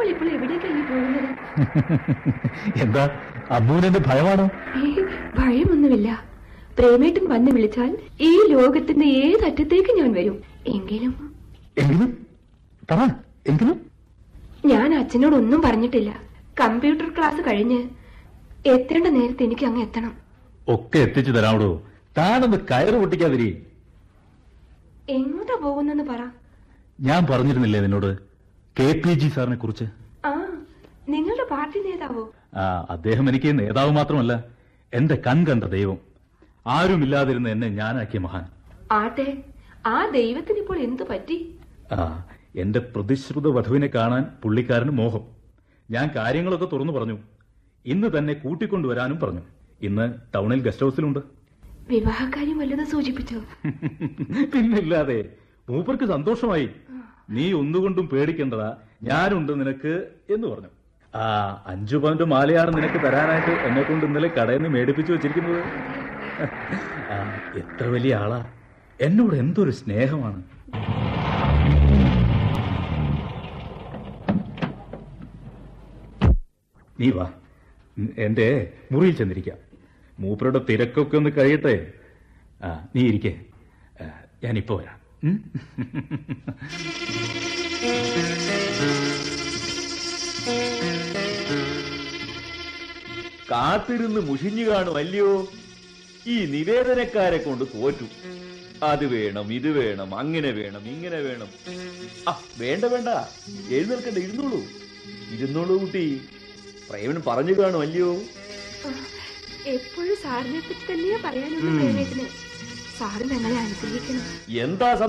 നമ്മൾ ഇപ്പോൾ എവിടേക്കാണ് ഈ പോകുന്നത് എന്താ അമ്മൂനെന്റെ ഭയമാണോ ഏ ഭയമൊന്നുമില്ല പ്രേമേട്ടൻ വന്ന് വിളിച്ചാൽ ഈ ലോകത്തിന്റെ ഏതറ്റത്തേക്ക് ഞാൻ വരും എങ്കിലും എങ്കിലും പറ എങ്കിലും ഞാൻ അച്ഛനോട് ഒന്നും പറഞ്ഞിട്ടില്ല കമ്പ്യൂട്ടർ ക്ലാസ് കഴിഞ്ഞ് എത്തേണ്ട നേരത്തെ എനിക്ക് അങ്ങ് എത്തണം ഒക്കെ എത്തിച്ചു തരാമോ താനൊന്ന് കയറ് പൊട്ടിക്കാതിരി എങ്ങോട്ടാ പോകുന്നെന്ന് പറ ഞാൻ പറഞ്ഞിരുന്നില്ലേ നിന്നോട് കെ പി ജി സാറിനെ കുറിച്ച് ആ നിങ്ങളുടെ പാർട്ടി നേതാവോ ആ അദ്ദേഹം എനിക്ക് നേതാവ് മാത്രമല്ല എന്റെ കൺ കണ്ട ദൈവം ആരുമില്ലാതിരുന്ന എന്നെ ഞാനാക്കിയ മഹാൻ ആട്ടെ ആ ദൈവത്തിന് ഇപ്പോൾ എന്തു പറ്റി ആ എന്റെ പ്രതിശ്രുത വധുവിനെ കാണാൻ പുള്ളിക്കാരന് മോഹം ഞാൻ കാര്യങ്ങളൊക്കെ തുറന്നു പറഞ്ഞു ഇന്ന് തന്നെ കൂട്ടിക്കൊണ്ടുവരാനും പറഞ്ഞു ഇന്ന് ടൗണിൽ ഗസ്റ്റ് ഹൗസിലുണ്ട് വിവാഹക്കാര്യം വല്ലതും സൂചിപ്പിച്ചോ പിന്നില്ലാതെ മൂപ്പർക്ക് സന്തോഷമായി നീ ഒന്നുകൊണ്ടും പേടിക്കേണ്ടതാ ഞാനുണ്ട് നിനക്ക് എന്ന് പറഞ്ഞു ആ അഞ്ചു പവന്റെ മാലയാണ് നിനക്ക് തരാനായിട്ട് എന്നെ കൊണ്ട് ഇന്നലെ കടയിൽ നിന്ന് മേടിപ്പിച്ചു വെച്ചിരിക്കുന്നത് ആ, എത്ര വലിയ ആളാ എന്നോട് എന്തൊരു സ്നേഹമാണ് നീ വാ ഉം, എന്റെ മുറിയിൽ ചെന്നിരിക്കാം മൂപ്പരുടെ തിരക്കൊക്കെ ഒന്ന് കഴിയട്ടെ ആ നീ ഇരിക്കേ ആ, ഞാനിപ്പോ വരാം ഉം? കാത്തിരുന്ന് മുഷിഞ്ഞു കാണും അല്ലയോ ഈ നിവേദനക്കാരെ കൊണ്ട് തോറ്റു അത് വേണം ഇത് വേണം അങ്ങനെ വേണം ഇങ്ങനെ വേണം ആ വേണ്ട വേണ്ട എഴുന്നേൽക്കണ്ട ഇരുന്നോളൂ ഇരുന്നോളൂ കുട്ടി പ്രേമൻ പറഞ്ഞു കാണും അല്ലയോ എപ്പോഴും സാറിനെ പറ്റി തന്നെയാ പറയാനുള്ളത് പ്രേമേട്ടന് സാറ് ഞങ്ങളെ അനുഗ്രഹിക്കണം എന്താ